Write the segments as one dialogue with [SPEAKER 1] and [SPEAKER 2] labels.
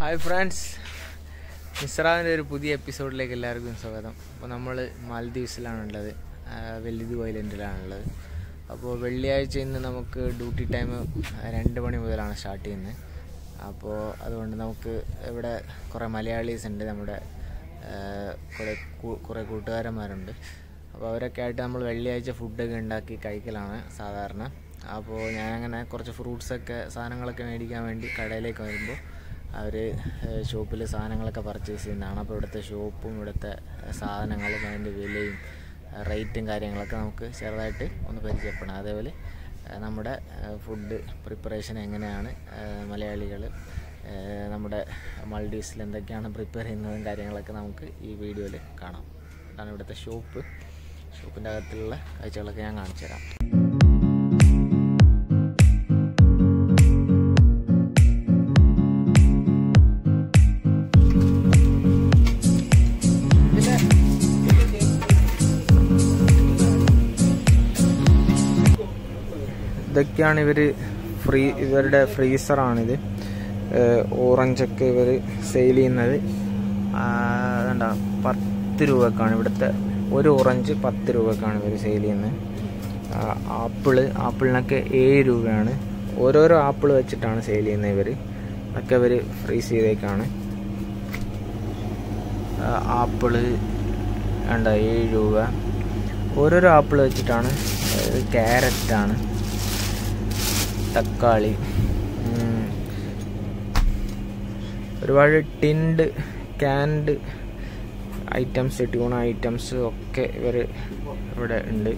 [SPEAKER 1] Hi friends മിസ്രാവിൻ്റെ ഒരു പുതിയ എപ്പിസോഡിലേക്ക് എല്ലാവർക്കും സ്വാഗതം അപ്പോൾ നമ്മൾ മാൽദീവ്സിലാണുള്ളത് വെല്ലിദു ഐലൻഡിലാണുള്ളത് അപ്പോൾ വെള്ളിയാഴ്ച ഇന്ന് നമുക്ക് ഡ്യൂട്ടി ടൈം രണ്ട് മണി മുതലാണ് സ്റ്റാർട്ട് ചെയ്യുന്നത് അപ്പോൾ അതുകൊണ്ട് നമുക്ക് ഇവിടെ കുറേ മലയാളീസ് ഉണ്ട് നമ്മുടെ ആ, കുറേ കൂ- കുറേ കൂട്ടുകാരന്മാരുണ്ട് അപ്പോൾ അവരൊക്കെ ആയിട്ട് നമ്മൾ വെള്ളിയാഴ്ച ഫുഡൊക്കെ ഉണ്ടാക്കി കഴിക്കലാണ് സാധാരണ അപ്പോൾ ഞാനങ്ങനെ കുറച്ച് ഫ്രൂട്ട്സൊക്കെ സാധനങ്ങളൊക്കെ മേടിക്കാൻ വേണ്ടി കടയിലേക്ക് വരുമ്പോൾ അവർ ഷോപ്പിൽ സാധനങ്ങളൊക്കെ പർച്ചേസ് ചെയ്യുന്നതാണ് അപ്പോൾ ഇവിടുത്തെ ഷോപ്പും ഇവിടുത്തെ സാധനങ്ങളും അതിൻ്റെ വിലയും റേറ്റും കാര്യങ്ങളൊക്കെ നമുക്ക് ചെറുതായിട്ട് ഒന്ന് പരിചയപ്പെടാം അതേപോലെ ആ, നമ്മുടെ ഫുഡ് പ്രിപ്പറേഷൻ എങ്ങനെയാണ് മലയാളികൾ നമ്മുടെ മൾഡീവ്സിൽ എന്തൊക്കെയാണ് പ്രിപ്പയർ ചെയ്യുന്നതും കാര്യങ്ങളൊക്കെ നമുക്ക് ഈ വീഡിയോയിൽ കാണാം അതാണ് ഇവിടുത്തെ ഷോപ്പ് ഷോപ്പിൻ്റെ അകത്തുള്ള കാഴ്ചകളൊക്കെ ഞാൻ കാണിച്ചു തരാം ഇതൊക്കെയാണ് ഇവർ ഫ്രീ ഇവരുടെ ഫ്രീസറാണിത് ഓറഞ്ചൊക്കെ ഇവർ സെയിൽ ചെയ്യുന്നത് വേണ്ട പത്ത് രൂപക്കാണ് ഇവിടുത്തെ ഒരു ഓറഞ്ച് പത്ത് രൂപക്കാണ് ഇവർ സെയിൽ ചെയ്യുന്നത് ആ, ആപ്പിള് ആപ്പിളിനൊക്കെ ഏഴ് രൂപയാണ് ഓരോരോ ആപ്പിൾ വെച്ചിട്ടാണ് സെയിൽ ചെയ്യുന്നത് ഇവർ അതൊക്കെ ഇവർ ഫ്രീസ് ചെയ്തേക്കാണ് ആ, ആപ്പിള് വേണ്ട ഏഴ് രൂപ ഓരോരോ ആപ്പിൾ വെച്ചിട്ടാണ് ക്യാരറ്റാണ് തക്കാളി ഉം. ഒരുപാട് tinned canned items tuna items ഒക്കെ ഇവർ ഇവിടെ ഉണ്ട്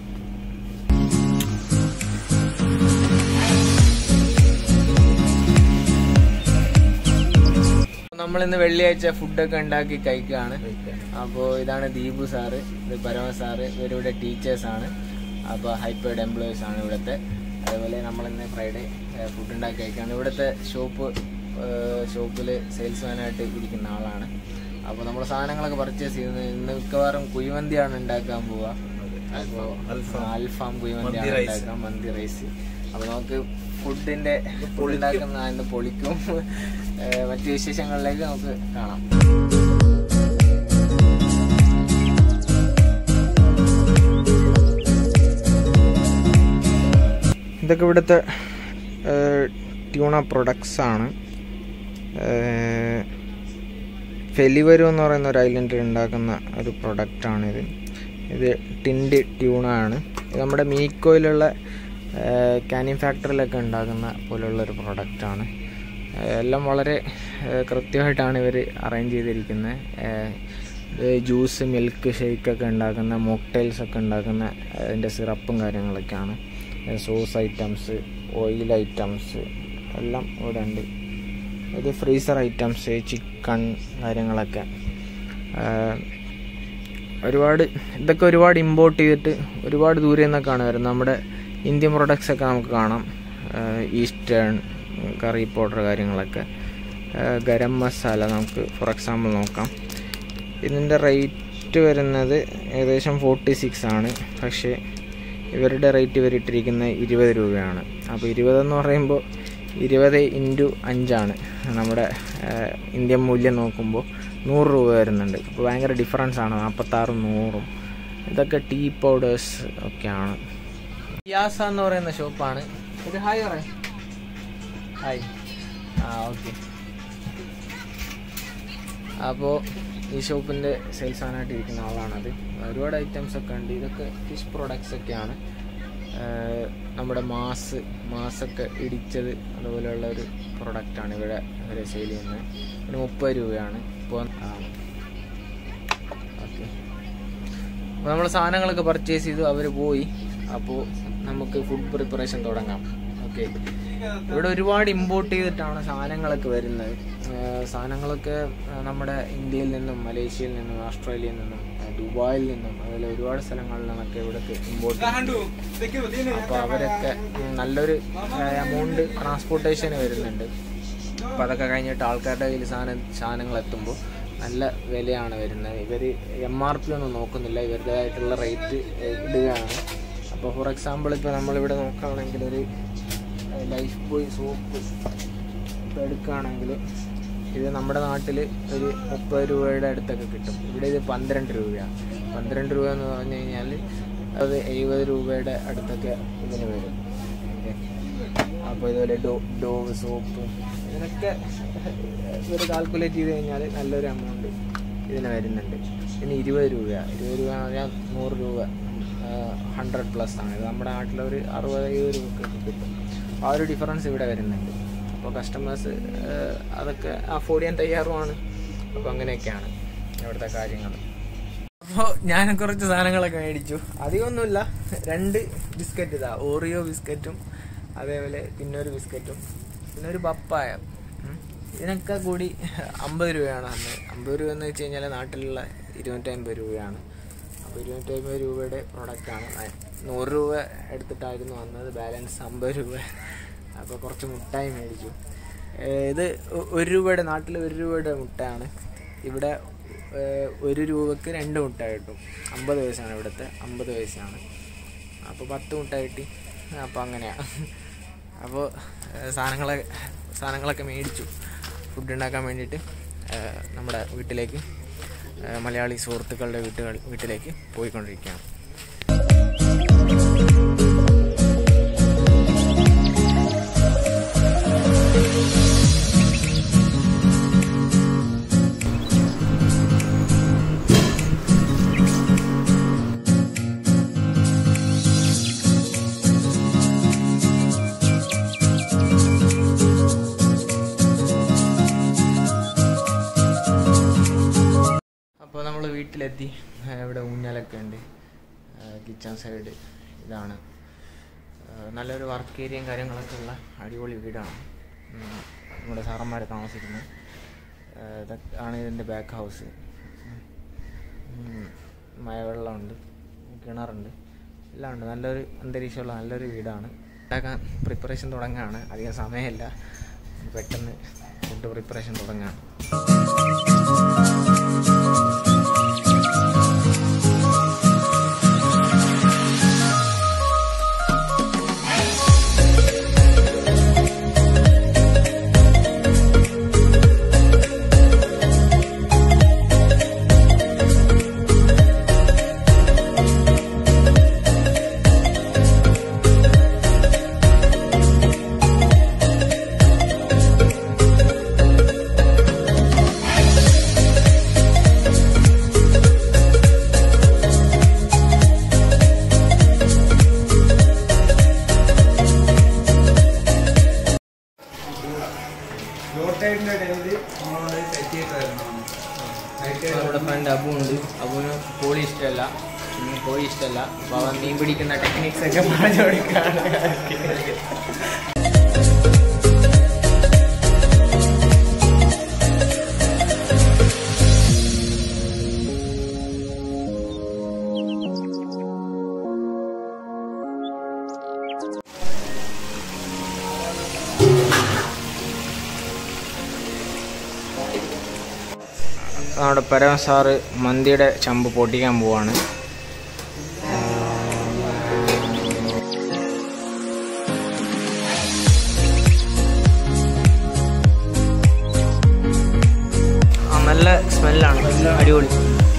[SPEAKER 1] നമ്മളിന്ന് വെള്ളിയാഴ്ച ഫുഡൊക്കെ ഉണ്ടാക്കി കഴിക്കുകയാണ് അപ്പോൾ ഇതാണ് ദീപു സാറ് ഇത് പരമ സാറ് ഇവരിവിടെ ടീച്ചേഴ്സാണ് അപ്പോൾ ഹൈപ്പേഡ് എംപ്ലോയീസ് ആണ് ഇവിടുത്തെ അതേപോലെ നമ്മളിന്ന് ഫ്രൈഡേ ഫുഡ് ഉണ്ടാക്കി കഴിക്കുകയാണ് ഇവിടുത്തെ ഷോപ്പ് ഷോപ്പിൽ സെയിൽസ്മാനായിട്ട് ഇരിക്കുന്ന ആളാണ് അപ്പോൾ നമ്മൾ സാധനങ്ങളൊക്കെ പർച്ചേസ് ചെയ്യുന്നത് ഇന്ന് മിക്കവാറും കുഴിമന്തിയാണ് ഉണ്ടാക്കാൻ പോവുക അപ്പോൾ അൽഫാം കുഴിമന്തിയാണ് ഉണ്ടാക്കുക മന്തി റൈസ് അപ്പോൾ നമുക്ക് ഫുഡിന്റെ ഉണ്ടാക്കുന്ന ഇന്ന് പൊളിക്കും ഏഹ് മറ്റു വിശേഷങ്ങളിലേക്ക് നമുക്ക് കാണാം ഇതൊക്കെ ഇവിടുത്തെ ട്യൂണ പ്രൊഡക്ട്സ് ആണ് ഫെലിവരു എന്ന് പറയുന്ന ഒരു ഐലൻഡിൽ ഉണ്ടാക്കുന്ന ഒരു പ്രൊഡക്റ്റാണിത് ഇത് ടിൻഡ് ട്യൂണ ആണ് ഇത് നമ്മുടെ മീക്കോയിലുള്ള കാനിങ് ഫാക്ടറിയിലൊക്കെ ഉണ്ടാക്കുന്ന പോലുള്ള ഒരു പ്രൊഡക്റ്റാണ് എല്ലാം വളരെ ഏഹ് കൃത്യമായിട്ടാണ് ഇവർ അറേഞ്ച് ചെയ്തിരിക്കുന്നത് ജ്യൂസ് മിൽക്ക് ഷേക്കൊക്കെ ഉണ്ടാക്കുന്ന മോക്ടെയിൽസ് ഒക്കെ ഉണ്ടാക്കുന്ന അതിൻ്റെ സിറപ്പും കാര്യങ്ങളൊക്കെയാണ് സോസ് ഐറ്റംസ് ഓയിൽ ഐറ്റംസ് എല്ലാം ഇവിടെ ഉണ്ട് ഇത് ഫ്രീസർ ഐറ്റംസ് ചിക്കൺ കാര്യങ്ങളൊക്കെ ഏഹ് ഒരുപാട് ഇതൊക്കെ ഒരുപാട് ഇമ്പോർട്ട് ചെയ്തിട്ട് ഒരുപാട് ദൂരെ നിന്നൊക്കെയാണ് വരുന്നത് നമ്മുടെ ഇന്ത്യൻ പ്രൊഡക്ട്സ് ഒക്കെ നമുക്ക് കാണാം ഏഹ് ഈസ്റ്റേൺ കറി പൗഡർ കാര്യങ്ങളൊക്കെ ഏഹ് ഗരം മസാല നമുക്ക് ഫോർ എക്സാമ്പിൾ നോക്കാം ഇതിൻ്റെ റേറ്റ് വരുന്നത് ഏകദേശം ഫോർട്ടി സിക്സ് ആണ് പക്ഷേ ഇവരുടെ റേറ്റ് ഇവർ ഇട്ടിരിക്കുന്നത് ഇരുപത് രൂപയാണ് അപ്പോൾ ഇരുപതെന്ന് പറയുമ്പോൾ ഇരുപത് ഇൻറ്റു അഞ്ചാണ് നമ്മുടെ ഏഹ്, ഇന്ത്യൻ മൂല്യം നോക്കുമ്പോൾ നൂറ് രൂപ വരുന്നുണ്ട് അപ്പോൾ ഭയങ്കര ഡിഫറൻസ് ആണ് നാൽപ്പത്താറും നൂറും ഇതൊക്കെ ടീ പൗഡേഴ്സ് ഒക്കെയാണ് യാസ എന്ന് പറയുന്ന ഷോപ്പാണ് ഇത് ഹായ് പറ ഹായ് ആ ഓക്കെ അപ്പോൾ ഈ ഷോപ്പിൻ്റെ സെയിൽസ് ആനായിട്ട് ഇരിക്കുന്ന ആളാണത് ഒരുപാട് ഐറ്റംസ് ഒക്കെ ഉണ്ട് ഇതൊക്കെ ഫിഷ് പ്രോഡക്ട്സ് ഒക്കെയാണ് ഏഹ് നമ്മുടെ മാസ് മാസൊക്കെ ഇടിച്ചത് അതുപോലെയുള്ള ഒരു പ്രൊഡക്റ്റാണ് ഇവിടെ ഇവരെ സെയിൽ ചെയ്യുന്നത് ഒരു മുപ്പത് രൂപയാണ് ഇപ്പോൾ ഓക്കെ അപ്പോൾ നമ്മൾ സാധനങ്ങളൊക്കെ പർച്ചേസ് ചെയ്തു അവർ പോയി അപ്പോൾ നമുക്ക് ഫുഡ് പ്രിപ്പറേഷൻ തുടങ്ങാം ഓക്കെ ഇവിടെ ഒരുപാട് ഇമ്പോർട്ട് ചെയ്തിട്ടാണ് സാധനങ്ങളൊക്കെ വരുന്നത് ഏഹ് സാധനങ്ങളൊക്കെ ഏഹ് നമ്മുടെ ഇന്ത്യയിൽ നിന്നും മലേഷ്യയിൽ നിന്നും ഓസ്ട്രേലിയയിൽ നിന്നും ഏഹ് ദുബായിൽ നിന്നും അതുപോലെ ഒരുപാട് സ്ഥലങ്ങളിൽ നിന്നൊക്കെ ഇവിടേക്ക് ഇമ്പോർട്ട് അപ്പോൾ അവരൊക്കെ ഉം, നല്ലൊരു എമൗണ്ട് ട്രാൻസ്പോർട്ടേഷന് വരുന്നുണ്ട് അപ്പോൾ അതൊക്കെ കഴിഞ്ഞിട്ട് ആൾക്കാരുടെ കയ്യിൽ സാധനം സാധനങ്ങൾ എത്തുമ്പോൾ നല്ല വിലയാണ് വരുന്നത് ഇവർ എം ആർ പി ഒന്നും നോക്കുന്നില്ല ഇവരുടേതായിട്ടുള്ള റേറ്റ് ഇടുകയാണ് അപ്പോൾ ഫോർ എക്സാമ്പിൾ ഇപ്പോൾ നമ്മളിവിടെ നോക്കുകയാണെങ്കിൽ ഒരു ലൈഫ് ബോയ് സോപ്പ് ഇപ്പോൾ എടുക്കുകയാണെങ്കിൽ ഇത് നമ്മുടെ നാട്ടിൽ ഒരു മുപ്പത് രൂപയുടെ അടുത്തൊക്കെ കിട്ടും ഇവിടെ ഇത് പന്ത്രണ്ട് രൂപയാണ് പന്ത്രണ്ട് രൂപ എന്ന് പറഞ്ഞു കഴിഞ്ഞാൽ അത് എഴുപത് രൂപയുടെ അടുത്തൊക്കെ ഇതിന് വരും ഓക്കെ അപ്പോൾ ഇതുപോലെ ഡോ ഡോവ് സോപ്പ് ഇതിനൊക്കെ ഇവർ കാൽക്കുലേറ്റ് ചെയ്ത് കഴിഞ്ഞാൽ നല്ലൊരു എമൗണ്ട് ഇതിന് വരുന്നുണ്ട് പിന്നെ ഇരുപത് രൂപയാണ് ഇരുപത് രൂപ എന്ന് പറഞ്ഞാൽ നൂറ് രൂപ ഹൺഡ്രഡ് പ്ലസ് ആണ് ഇത് നമ്മുടെ നാട്ടിലൊരു അറുപത് എഴുപത് രൂപയ്ക്ക് കിട്ടും ആ ഒരു ഡിഫറൻസ് ഇവിടെ വരുന്നുണ്ട് അപ്പോൾ കസ്റ്റമേഴ്സ് അതൊക്കെ അഫോർഡ് ചെയ്യാൻ തയ്യാറുമാണ് അപ്പോൾ അങ്ങനെയൊക്കെയാണ് ഇവിടുത്തെ കാര്യങ്ങൾ അപ്പോൾ ഞാൻ കുറച്ച് സാധനങ്ങളൊക്കെ മേടിച്ചു അധികമൊന്നുമില്ല രണ്ട് ബിസ്ക്കറ്റ് ഇതാ ഓറിയോ ബിസ്ക്കറ്റും അതേപോലെ പിന്നെ ഒരു ബിസ്ക്കറ്റും പിന്നെ ഒരു പപ്പായ ഉം. ഇതിനൊക്കെ കൂടി അമ്പത് രൂപയാണ് അന്ന് അമ്പത് രൂപ എന്ന് വെച്ച് കഴിഞ്ഞാൽ നാട്ടിലുള്ള ഇരുന്നൂറ്റമ്പത് രൂപയാണ് അപ്പോൾ ഇരുന്നൂറ്റമ്പത് രൂപയുടെ പ്രൊഡക്റ്റാണ് നൂറ് രൂപ എടുത്തിട്ടായിരുന്നു വന്നത് ബാലൻസ് അമ്പത് രൂപ അപ്പോൾ കുറച്ച് മുട്ടായി മേടിച്ചു ഏഹ് ഇത് ഒ- ഒരു രൂപയുടെ നാട്ടിൽ ഒരു രൂപയുടെ മുട്ടയാണ് ഇവിടെ ഏഹ് ഒരു രൂപക്ക് രണ്ട് മുട്ട കിട്ടും അമ്പത് പൈസയാണ് ഇവിടുത്തെ അമ്പത് പൈസയാണ് അപ്പോൾ പത്ത് മുട്ട കിട്ടി അപ്പോൾ അങ്ങനെയാണ് അപ്പോൾ ഏഹ് സാധനങ്ങളെ സാധനങ്ങളൊക്കെ മേടിച്ചു ഫുഡ് ഉണ്ടാക്കാൻ വേണ്ടിയിട്ട് ഏഹ് നമ്മുടെ വീട്ടിലേക്ക് ഏഹ് മലയാളി സുഹൃത്തുക്കളുടെ വീട്ടുകൾ വീട്ടിലേക്ക് പോയിക്കൊണ്ടിരിക്കുകയാണ് അപ്പോൾ നമ്മൾ വീട്ടിലെത്തി ആ, ഇവിടെ ഊഞ്ഞാലൊക്കെ ഉണ്ട് കിച്ചൺ സൈഡ് ഇതാണ് ആ, നല്ലൊരു വർക്ക് ഏരിയയും കാര്യങ്ങളൊക്കെ ഉള്ള അടിപൊളി വീടാണ് ഉം, നമ്മുടെ സാറന്മാർ താമസിക്കുന്നത് ആ, ഇതൊക്കെ ആണ് ഇതിൻ്റെ ബാക്ക് ഹൗസ് മഴവെള്ളമുണ്ട് കിണറുണ്ട് എല്ലാം ഉണ്ട് നല്ലൊരു അന്തരീക്ഷമുള്ള നല്ലൊരു വീടാണ് ഉണ്ടാക്കാൻ പ്രിപ്പറേഷൻ തുടങ്ങുകയാണ് അധികം സമയമില്ല പെട്ടെന്ന് ഫുഡ് പ്രിപ്പറേഷൻ തുടങ്ങുകയാണ് നമ്മുടെ ഫ്രണ്ട് അബു ഉണ്ട് അബുവിന് കോഴി ഇഷ്ടമല്ല ഉം, കോഴി ഇഷ്ടമല്ല അപ്പോൾ അവൻ മീൻ പിടിക്കുന്ന ടെക്നിക്സ് ഒക്കെ പറഞ്ഞു കൊടുക്കുകയാണ് നമ്മുടെ പരമ സാറ് മന്തിയുടെ ചമ്പ് പൊട്ടിക്കാൻ പോവാണ് ആ നല്ല സ്മെല്ലാണ് അടിപൊളി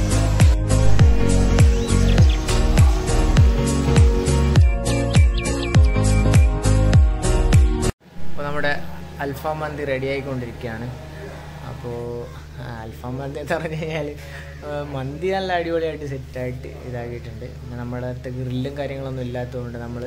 [SPEAKER 1] അപ്പോൾ നമ്മുടെ അൽഫാം മന്തി റെഡി ആയിക്കൊണ്ടിരിക്കുകയാണ് അപ്പോൾ അൽഫാം മന്തി എന്ന് പറഞ്ഞു കഴിഞ്ഞാൽ മന്തി നല്ല അടിപൊളിയായിട്ട് സെറ്റായിട്ട് ഇതാക്കിയിട്ടുണ്ട് പിന്നെ നമ്മുടെ അടുത്ത് ഗ്രില്ലും കാര്യങ്ങളൊന്നും ഇല്ലാത്തതുകൊണ്ട് നമ്മൾ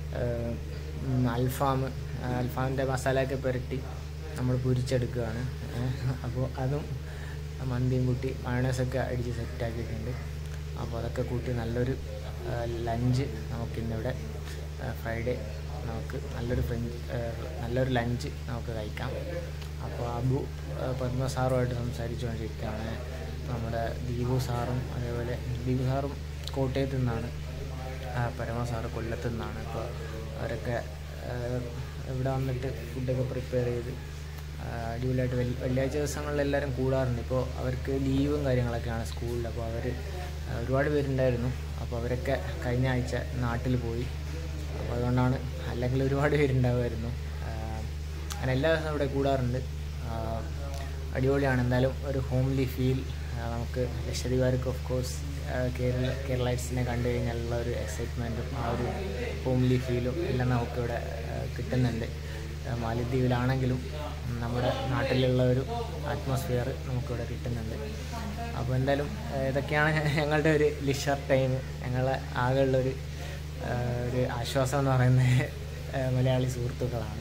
[SPEAKER 1] അൽഫാം അൽഫാമിൻ്റെ മസാലയൊക്കെ പുരട്ടി നമ്മൾ പൊരിച്ചെടുക്കുകയാണ് അപ്പോൾ അതും മന്തിയും കൂട്ടി മയണൈസൊക്കെ അടിച്ച് സെറ്റാക്കിയിട്ടുണ്ട് അപ്പോൾ അതൊക്കെ കൂട്ടി നല്ലൊരു ലഞ്ച് നമുക്കിന്നിവിടെ ഫ്രൈഡേ നമുക്ക് നല്ലൊരു ഫ്രഞ്ച് നല്ലൊരു ലഞ്ച് നമുക്ക് കഴിക്കാം അപ്പോൾ അബു ആ, പത്മ സാറുമായിട്ട് സംസാരിച്ചുകൊണ്ടിരിക്കുകയാണ് നമ്മുടെ ദീപു സാറും അതേപോലെ ദീപു സാറും കോട്ടയത്ത് നിന്നാണ് ആ, പരമ സാറ് കൊല്ലത്ത് നിന്നാണ് അപ്പോൾ അവരൊക്കെ ആ, ഇവിടെ വന്നിട്ട് ഫുഡൊക്കെ പ്രിപ്പയർ ചെയ്ത് ആ, അടിപൊളിയായിട്ട് വെള്ളി വെള്ളിയാഴ്ച ദിവസങ്ങളിൽ എല്ലാവരും കൂടാറുണ്ട് ഇപ്പോൾ അവർക്ക് ലീവും കാര്യങ്ങളൊക്കെയാണ് സ്കൂളിൽ അപ്പോൾ അവർ ഒരുപാട് പേരുണ്ടായിരുന്നു അപ്പോൾ അവരൊക്കെ കഴിഞ്ഞ ആഴ്ച നാട്ടിൽ പോയി അപ്പോൾ അതുകൊണ്ടാണ് അല്ലെങ്കിൽ ഒരുപാട് പേരുണ്ടാവുമായിരുന്നു ആ, അങ്ങനെ എല്ലാ ദിവസവും ഇവിടെ കൂടാറുണ്ട് ആ, അടിപൊളിയാണ് എന്തായാലും ഒരു ഹോംലി ഫീൽ നമുക്ക് ലക്ഷദ്വീപുകാർക്ക് ഓഫ് കോഴ്സ് കേരള കേരളൈറ്റ്സിനെ കണ്ടു കഴിഞ്ഞാലുള്ള ഒരു എക്സൈറ്റ്മെൻറ്റും ആ ഒരു ഹോംലി ഫീലും എല്ലാം നമുക്കിവിടെ ആ, കിട്ടുന്നുണ്ട് ആ, മാലദ്വീപിലാണെങ്കിലും നമ്മുടെ നാട്ടിലുള്ള ഒരു അറ്റ്മോസ്ഫിയർ നമുക്കിവിടെ കിട്ടുന്നുണ്ട് അപ്പോൾ എന്തായാലും ആ, ഇതൊക്കെയാണ് ഞങ്ങളുടെ ഒരു ലിഷർ ടൈം ഞങ്ങളെ ആകെയുള്ളൊരു ആ, ഒരു ആശ്വാസം എന്ന് പറയുന്നത് ആ, മലയാളി സുഹൃത്തുക്കളാണ്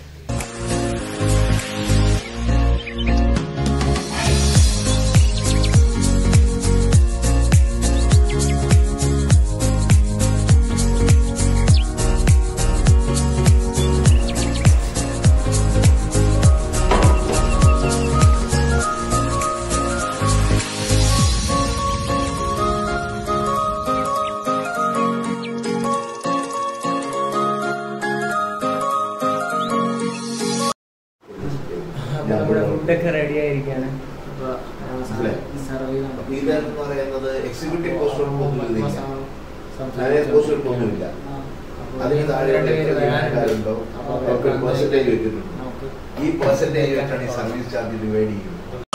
[SPEAKER 1] അപ്പോൾ നമ്മുടെ ഫുഡൊക്കെ റെഡി ആയിരിക്കുകയാണ് അപ്പോൾ
[SPEAKER 2] മനസ്സിലായി.
[SPEAKER 1] സർവ് ചെയ്ത്
[SPEAKER 2] ഇതെന്ന് പറയുന്നത് എക്സിക്യൂട്ടീവ് പോസ്റ്റ് ഒന്നുമില്ല
[SPEAKER 1] സംസാരിച്ചു.
[SPEAKER 2] நிறைய പോസ്റ്റ് ഒന്നുമില്ല
[SPEAKER 1] അപ്പോൾ
[SPEAKER 2] അതിന് താഴെ
[SPEAKER 1] രണ്ട് പേര് വരാനുണ്ട്.
[SPEAKER 2] ആരുണ്ടോ
[SPEAKER 1] അപ്പോൾ
[SPEAKER 2] അവർക്ക് ഒരു പെർസെൻറ്റേജ് വെച്ചിട്ടുണ്ട്
[SPEAKER 1] നമുക്ക്
[SPEAKER 2] ഈ പെർസെൻറ്റേജ് വെച്ചാണ് ഈ സർവീസ് ചാർജ് ഡിവൈഡ് ചെയ്യുന്നത്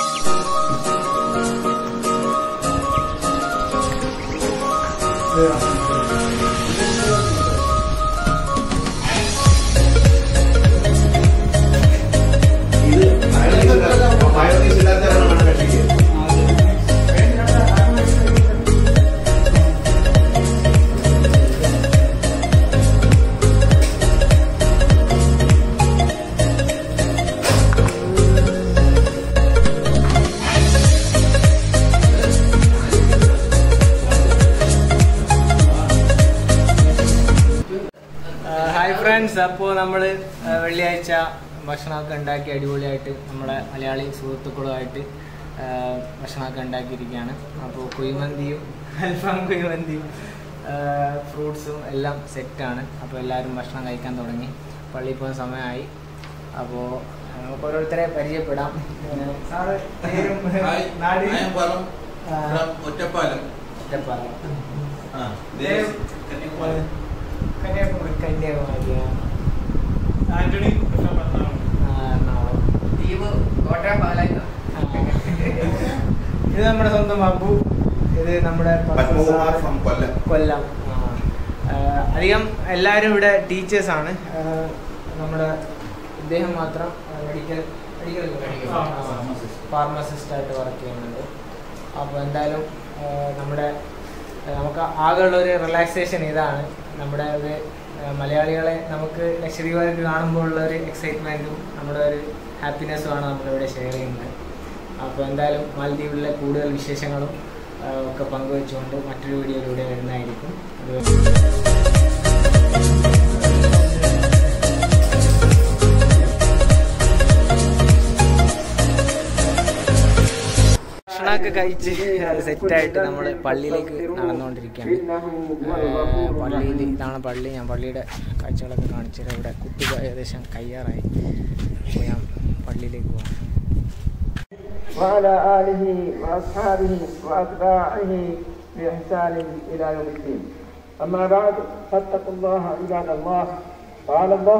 [SPEAKER 2] ഇത് മയോണീസ് ഇല്ലാത്തവരാണ് വേണം കഴിക്കുക
[SPEAKER 1] ഹായ് ഫ്രണ്ട്സ് അപ്പോൾ നമ്മൾ വെള്ളിയാഴ്ച ഭക്ഷണമൊക്കെ ഉണ്ടാക്കി അടിപൊളിയായിട്ട് നമ്മുടെ മലയാളി സുഹൃത്തുക്കളുമായിട്ട് ആ, ഭക്ഷണമൊക്കെ ഉണ്ടാക്കിയിരിക്കുകയാണ് അപ്പോൾ കുഴിമന്തിയും അൽഫാം കുഴിമന്തിയും ഫ്രൂട്ട്സും എല്ലാം സെറ്റാണ് അപ്പോൾ എല്ലാവരും ഭക്ഷണം കഴിക്കാൻ തുടങ്ങി പള്ളിയിൽ പോകുന്ന സമയമായി അപ്പോൾ നമുക്ക് ഓരോരുത്തരെ പരിചയപ്പെടാം ഏഹ്, സാറ് പേരും
[SPEAKER 3] ഹായ്,
[SPEAKER 1] നാട്
[SPEAKER 3] I am Balam
[SPEAKER 1] ആ,
[SPEAKER 3] from ഒറ്റപ്പാലം.
[SPEAKER 1] ഒറ്റപ്പാലം.
[SPEAKER 3] ആ, this is കന്യാകുമാരി.
[SPEAKER 1] കന്യാകുമാരി കന്യാകുമാരിയാണ്
[SPEAKER 4] ആന്റണി കൃഷ്ണപത്മനാഭൻ
[SPEAKER 1] ആ, എറണാകുളം
[SPEAKER 5] ദ്വീപ് കോട്ടയം പാലായി
[SPEAKER 1] ഇത് നമ്മുടെ സ്വന്തം അബു ഇത് നമ്മുടെ
[SPEAKER 2] പത്മകുമാർ ഫ്രം കൊല്ലം
[SPEAKER 1] കൊല്ലം ആ. ആ, അധികം എല്ലാവരും ഇവിടെ ടീച്ചേഴ്സ് ആണ് ആ, നമ്മുടെ ഇദ്ദേഹം മാത്രം മെഡിക്കൽ മെഡിക്കൽ ഫാർമസിസ്റ്റ് ആയിട്ട് വർക്ക് ചെയ്യുന്നുണ്ട് അപ്പോൾ എന്തായാലും ആ, നമ്മുടെ ആ, നമുക്ക് ആകെയുള്ള ഒരു റിലാക്സേഷൻ ഇതാണ് നമ്മുടെ ഒരു ആ, മലയാളികളെ നമുക്ക് ലക്ഷദ്വീപുകാർക്ക് കാണുമ്പോൾ ഉള്ള ഒരു എക്സൈറ്റ്മെൻറ്റും നമ്മുടെ ഒരു ഹാപ്പിനെസ്സുമാണ് നമ്മളിവിടെ ഷെയർ ചെയ്യുന്നത് അപ്പോൾ എന്തായാലും മാലദ്വീപിലെ കൂടുതൽ വിശേഷങ്ങളും ആ, ഒക്കെ പങ്കുവെച്ചുകൊണ്ട് മറ്റൊരു വീഡിയോയിലൂടെ വരുന്നതായിരിക്കും അത് ഭക്ഷണമൊക്കെ കഴിച്ച് സെറ്റായിട്ട് നമ്മൾ പള്ളിയിലേക്ക് നടന്നുകൊണ്ടിരിക്കുകയാണ് പള്ളിയിൽ ഇതാണ് പള്ളി ഞാൻ പള്ളിയുടെ കാഴ്ചകളൊക്കെ കാണിച്ചത് ഇവിടെ കുത്തുക ഏകദേശം കയ്യാറായി അപ്പോൾ ഞാൻ പള്ളിയിലേക്ക് പോകാം
[SPEAKER 6] وعلى آله وأصحابه وأتباعه بإحسان إلى يوم الدين أما بعد فاتقوا الله عباد الله قال الله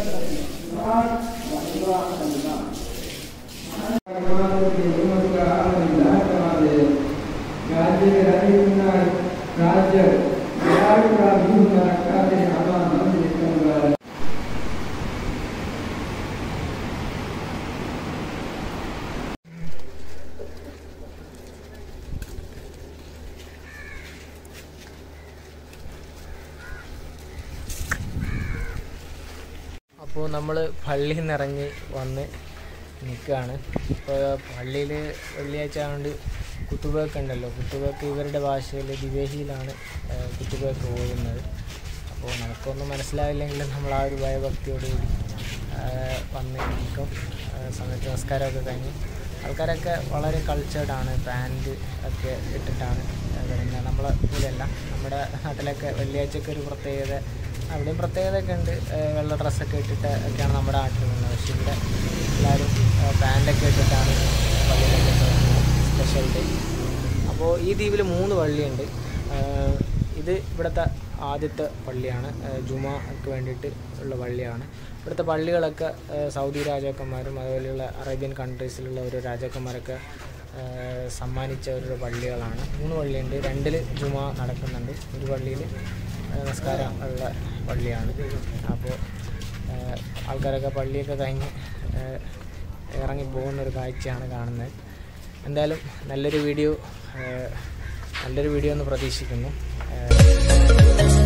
[SPEAKER 1] അപ്പോൾ നമ്മൾ പള്ളിയിൽ നിന്ന് ഇറങ്ങി വന്ന് നിൽക്കുകയാണ് ഇപ്പോൾ പള്ളിയിൽ വെള്ളിയാഴ്ച ആയതുകൊണ്ട് കുത്തുബേക്ക് ഉണ്ടല്ലോ കുത്തുബേക്ക് ഇവരുടെ ഭാഷയിൽ ദിവേഹിയിലാണ് കുത്തുബേക്ക് ഓടുന്നത് അപ്പോൾ നമുക്കൊന്നും മനസ്സിലാവില്ലെങ്കിലും നമ്മൾ ആ ഒരു ഭയഭക്തിയോടുകൂടി ആ, വന്ന് നിൽക്കും ആ, സമയത്ത് നമസ്കാരമൊക്കെ കഴിഞ്ഞ് ആൾക്കാരൊക്കെ വളരെ കൾച്ചേർഡ് ആണ് പാൻറ് ഒക്കെ ഇട്ടിട്ടാണ് വരുന്നത് നമ്മളെ പോലെയല്ല നമ്മുടെ നാട്ടിലൊക്കെ വെള്ളിയാഴ്ചക്ക് ഒരു പ്രത്യേകത അവിടെയും പ്രത്യേകതയൊക്കെ ഉണ്ട് ഏഹ് വെള്ള ഡ്രസ്സൊക്കെ ഇട്ടിട്ട് ഒക്കെയാണ് നമ്മുടെ നാട്ടിൽ വരുന്നത് പക്ഷേ ഇവിടെ എല്ലാവരും പാൻറ്റൊക്കെ ഇട്ടിട്ടാണ് പള്ളിയിലൊക്കെ സ്പെഷ്യൽ ഡേ അപ്പോൾ ഈ ദ്വീപിൽ മൂന്ന് പള്ളിയുണ്ട് ഏഹ് ഇത് ഇവിടുത്തെ ആദ്യത്തെ പള്ളിയാണ് ഏഹ് ജുമാക്ക് വേണ്ടിയിട്ട് ഉള്ള പള്ളിയാണ് ഇവിടുത്തെ പള്ളികളൊക്കെ ഏഹ് സൗദി രാജാക്കന്മാരും അതുപോലെയുള്ള അറേബ്യൻ കൺട്രീസിലുള്ള ഓരോ രാജാക്കന്മാരൊക്കെ ഏഹ് സമ്മാനിച്ച ഒരു പള്ളികളാണ് മൂന്ന് പള്ളിയുണ്ട് രണ്ടിൽ ജുമാ നടക്കുന്നുണ്ട് ഒരു പള്ളിയിൽ നമസ്കാരം ഉള്ള പള്ളിയാണ് അപ്പോൾ ഏഹ് ആൾക്കാരൊക്കെ പള്ളിയൊക്കെ കഴിഞ്ഞ് ഏഹ് ഇറങ്ങി പോകുന്ന ഒരു കാഴ്ചയാണ് കാണുന്നത് എന്തായാലും നല്ലൊരു വീഡിയോ ഏഹ് നല്ലൊരു വീഡിയോ എന്ന് പ്രതീക്ഷിക്കുന്നു ഏഹ്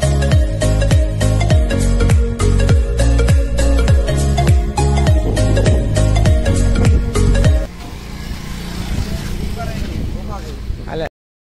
[SPEAKER 1] അല്ല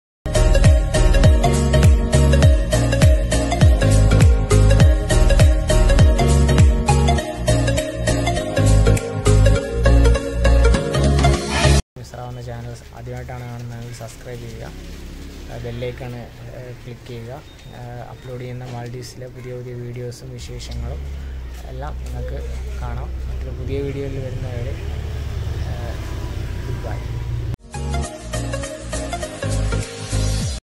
[SPEAKER 1] മിസ്രാവുന്ന ചാനൽ ആദ്യമായിട്ടാണ് കാണുന്നതെങ്കിൽ സബ്സ്ക്രൈബ് ചെയ്യുക ബെല്ലേക്കാണ് ക്ലിക്ക് ചെയ്യുക അപ്ലോഡ് ചെയ്യുന്ന മാൾഡീവ്സിലെ പുതിയ പുതിയ വീഡിയോസും വിശേഷങ്ങളും എല്ലാം നിങ്ങൾക്ക് കാണാം മറ്റൊരു പുതിയ വീഡിയോയിൽ വരുന്നവരെ ഗുഡ് ബൈ